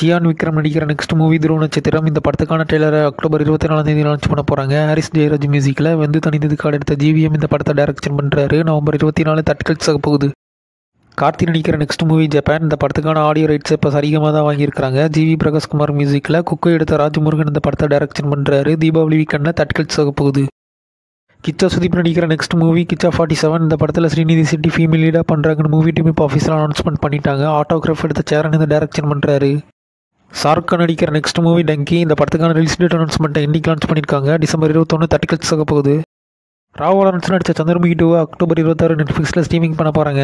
cyan Vikram நடிக்கிற next movie துருவ நட்சத்திரம் இந்த படத்துக்கான ட்ரெய்லரை அக்டோபர் இருபத்தி நாலாம் தேதி லான்ச் பண்ண போகிறாங்க ஹாரிஸ் ஜெயராஜ் மியூசிக்கில் வெந்து தனிந்தது கார்டு எடுத்த ஜிவிஎம் இந்த படத்தை டைரக்ஷன் பண்ணுறாரு நவம்பர் இருபத்தி நாலு தட்டுக்கல்ஸ் ஆக போகுது கார்த்தி நடிக்கிற நெக்ஸ்ட் மூவி ஜப்பான் இந்த படத்துக்கான ஆடியோ ரைட்ஸ் இப்போ சரிகமாக தான் வாங்கியிருக்காங்க ஜிவி பிரகாஷ்குமார் மியூசிக்கில் குக்கை எடுத்த ராஜ்முருகன் இந்த படத்தை டைரக்ஷன் பண்ணுறாரு தீபாவளி வீக்கெண்டில் தட்டுக்கல்ஸ் ஆக போகுது கிச்சா சுதீப் நடிக்கிற next movie Kiccha forty seven இந்த படத்தில் ஸ்ரீநிதி செட்டி ஃபீமேல் லீடாக பண்ணுறாங்கன்னு மூவி டீம் இப்போ ஆஃபீஸில் அனௌன்ஸ்மெண்ட் பண்ணிட்டாங்க ஆட்டோகிராஃப் எடுத்த சேரன் இந்த டைரக்ஷன் பண்ணுறாரு ஷாருக் கான் நடிக்கிற நெக்ஸ்ட் மூவி டங்கி இந்த படத்துக்கான ரிலீஸ் டேட் அனௌன்ஸ்மெண்ட்டை இன்னைக்கு லான்ச் பண்ணியிருக்காங்க டிசம்பர் இருபத்தொன்று தட்டிக்கல்ஸ் ஆக போகுது ராவ் லாரன்ஸ் நடித்த சந்திரமுகி டூவை அக்டோபர் இருபத்தாறு நெட்ஃப்ளிக்ஸில் ஸ்ட்ரீமிங் பண்ண போகிறாங்க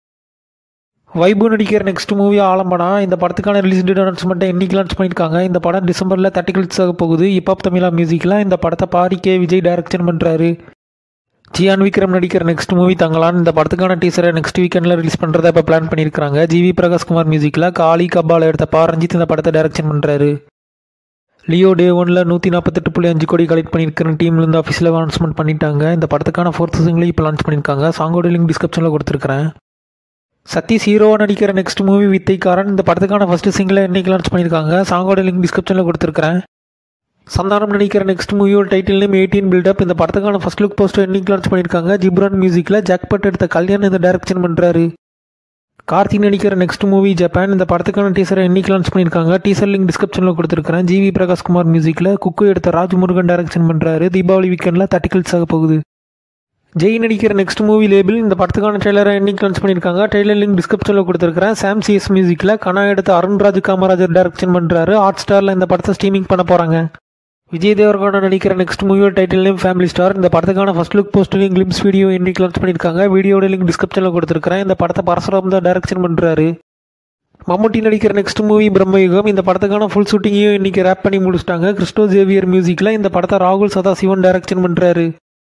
வைபு நடிக்கிற நெக்ஸ்ட் மூவி ஆலம்பனா இந்த படத்துக்கான ரிலீஸ் டேட் அனௌன்ஸ்மெண்ட்டை இன்னைக்கு லான்ச் பண்ணியிருக்காங்க இந்த படம் டிசம்பரில் தட்டிக்கல்ஸ் ஆக போகுது இப்பாப் தமிழா மியூசிக்கில் இந்த படத்தை பாரி கே விஜய் டைரக்ஷன் பண்ணுறாரு ஜியான் விக்ரம் நடிக்கிற நெக்ஸ்ட் மூவி தங்கலான் இந்த படத்துக்கான டீசரை நெக்ஸ்ட் வீக்கெண்டில் ரிலீஸ் பண்ணுறதா இப்போ பிளான் பண்ணியிருக்காங்க ஜிவி பிரகாஷ்குமார் மியூசிக்கில் காளி கபால எடுத்த பா ரஞ்சித் இந்த படத்தை டைரக்ஷன் பண்ணுறாரு லியோ டே ஒனில் நூற்றி நாற்பத்தெட்டு புள்ளி அஞ்சு கோடி கலெக்ட் பண்ணியிருக்கிற டீம்லேருந்து ஆஃபீஸில் அனௌன்ஸ்மெண்ட் பண்ணிட்டாங்க இந்த படத்துக்கான ஃபோர்த் சிங்கிளையும் இப்போ லான்ச் பண்ணியிருக்காங்க சாங்கோட லிங்க் டிஸ்கிரிப்ஷனில் கொடுத்துருக்கிறேன் சதீஷ் ஹீரோவாக நடிக்கிற நெக்ஸ்ட் மூவி வித்தைக்காரன் இந்த படத்துக்கான ஃபஸ்ட்டு சிங்கிளை இன்னைக்கு லான்ச் பண்ணியிருக்காங்க சாங்கோட லிங்க் டிஸ்கிரிப்ஷனில் கொடுத்துருக்கிறேன் சந்தானம் நடிக்கிற நெக்ஸ்ட் மூவியோட டைட்டில் நேம் எயிட்டீன் பில்டப் இந்த படத்துக்கான ஃபர்ஸ்ட் லுக் போஸ்டர் இன்னைக்கு லான்ச் பண்ணியிருக்காங்க ஜிப்ரான் மியூசிக்கில் ஜாக்பட் எடுத்த கல்யாண் இந்த டைரக்ஷன் பண்ணுறாரு கார்த்தி நடிக்கிற நெக்ஸ்ட் மூவி ஜப்பான் இந்த படத்துக்கான டீசரை இன்னைக்கு லான்ச் பண்ணியிருக்காங்க டீசர் லிங்க் டிஸ்கிரிப்ஷனில் கொடுத்துருக்கிறேன் ஜிவி பிரகாஷ்குமார் மியூசிக்கில் குக்கு எடுத்த ராஜ்முருகன் டைரக்ஷன் பண்ணுறாரு தீபாவளி வீக்கெண்டில் தட்டிக்கல்ஸ் ஆக போகுது ஜெய் நடிக்கிற நெக்ஸ்ட் மூவி லேபிள் இந்த படத்துக்கான ட்ரெய்லரை இன்னைக்கு லான்ச் பண்ணியிருக்காங்க ட்ரெய்லர் லிங்க் டிஸ்கிரிப்ஷனில் கொடுத்துருக்கிறேன் சாம் சிஎஸ் மியூசிக்கில் கனா எடுத்த அருண்ராஜ் காமராஜர் டைரக்ஷன் பண்ணுறாரு ஹாட் ஸ்டாரில் இந்த படத்தை ஸ்ட்ரீமிங் பண்ண போகிறாங்க விஜய் தேவர்கோட நடிக்கிற நெக்ஸ்ட் மூவியோட டைட்டில் நேம் ஃபேமிலி ஸ்டார் இந்த படத்துக்கான ஃபர்ஸ்ட் லுக் போஸ்டரிங் கிளிம்ஸ் வீடியோ இன்னைக்கு லான்ச் பண்ணியிருக்காங்க வீடியோட லிங்க் டிஸ்கிரிப்ஷனில் கொடுத்துருக்கிறேன் இந்த படத்தை பரசுராம் தான் டைரக்ஷன் பண்ணுறாரு மம்முட்டி நடிக்கிற நெக்ஸ்ட் மூவி பிரம்மயுகம் இந்த படத்துக்கான ஃபுல் ஷூட்டிங்கையும் இன்னைக்கு ரேப் பண்ணி முடிச்சிட்டாங்க கிறிஸ்டோ ஜேவியர் மியூசிக்கில் இந்த படத்தை ராகுல் சதாசிவன் டைரக்ஷன் பண்ணுறாரு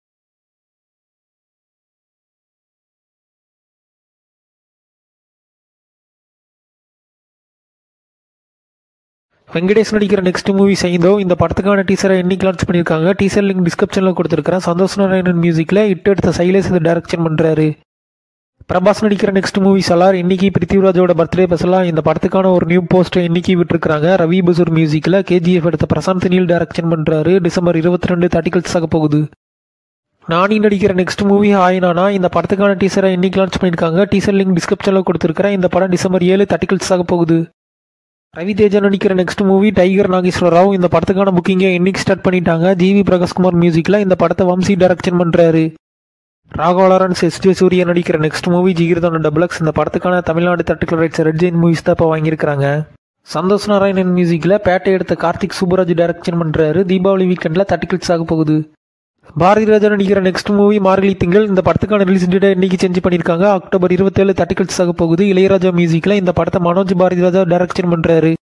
வெங்கடேஷ் நடிக்கிற நெக்ஸ்ட் மூவி செய்தோ இந்த படத்துக்கான டீசரை இன்னைக்கு லான்ச் பண்ணியிருக்காங்க டீசர் லிங்க் டிஸ்கிரிப்ஷனில் கொடுத்துருக்கிறேன் சந்தோஷ் நாராயணன் மியூசிக்கில் இட்டு எடுத்த சைலேஸ் இதை டைரக்ஷன் பண்ணுறாரு பிரபாஸ் நடிக்கிற நெக்ஸ்ட் மூவி சலார் இன்னைக்கு பிருத்திவிராஜோட பர்த்டே ஸ்பெஷலாக இந்த படத்துக்கான ஒரு நியூ போஸ்டர் இன்னைக்கு விட்டுருக்காங்க ரவி பசூர் மியூசிக்கில் கேஜிஎஃப் எடுத்த பிரசாந்த் நீல் டைரக்ஷன் பண்ணுறாரு டிசம்பர் இருபத்தி ரெண்டு தேர்ட்டிகல்ஸ் ஆக போகுது நானி நடிக்கிற நெக்ஸ்ட் மூவி ஆயினானா இந்த படத்துக்கான டீசரை இன்னைக்கு லான்ச் பண்ணியிருக்காங்க டீசர் லிங்க் டிஸ்கிரிப்ஷனில் கொடுத்துருக்கிறேன் இந்த படம் டிசம்பர் ஏழு தேர்ட்டிகல்ஸ் ஆக போகுது ரவி தேஜா நடிக்கிற next movie tiger Nageswara Rao இந்த படத்துக்கான புக்கிங்கை இன்னைக்கு ஸ்டார்ட் பண்ணிட்டாங்க ஜிவி பிரகாஷ்குமார் மியூசிக்கில் இந்த படத்தை வம்சி டைரக்ஷன் பண்ணுறாரு Raghava Lawrence S J Suryah நடிக்கிற நெக்ஸ்ட் மூவி ஜிகிர்தான டபுளக்ஸ் இந்த படத்துக்கான தமிழ்நாடு தட்டுக்கல் ரைட்ஸ் ரெட் ஜெயின் மூவிஸ் தான் இப்போ வாங்கியிருக்காங்க சந்தோஷ் நாராயணன் மியூசிக்கில் பேட்டை எடுத்த கார்த்திக் சூப்பராஜ் டைரக்ஷன் பண்ணுறாரு தீபாவளி வீக்கெண்டில் தட்டுக்கல்ஸ் ஆக போகுது பாரதி ராஜா நடிக்கிற நெக்ஸ்ட் மூவி மார்கழி திங்கள் இந்த படத்துக்கான ரிலீஸ் டேட்டை இன்னைக்கு சேஞ்ச் பண்ணியிருக்காங்க அக்டோபர் இருபத்தேழு தட்டிக்கல்ஸ் ஆக போகுது இளையராஜா மியூசிக்கில் இந்த படத்தை மனோஜ் பாரதி ராஜா டைரக்ஷன் பண்ணுறாரு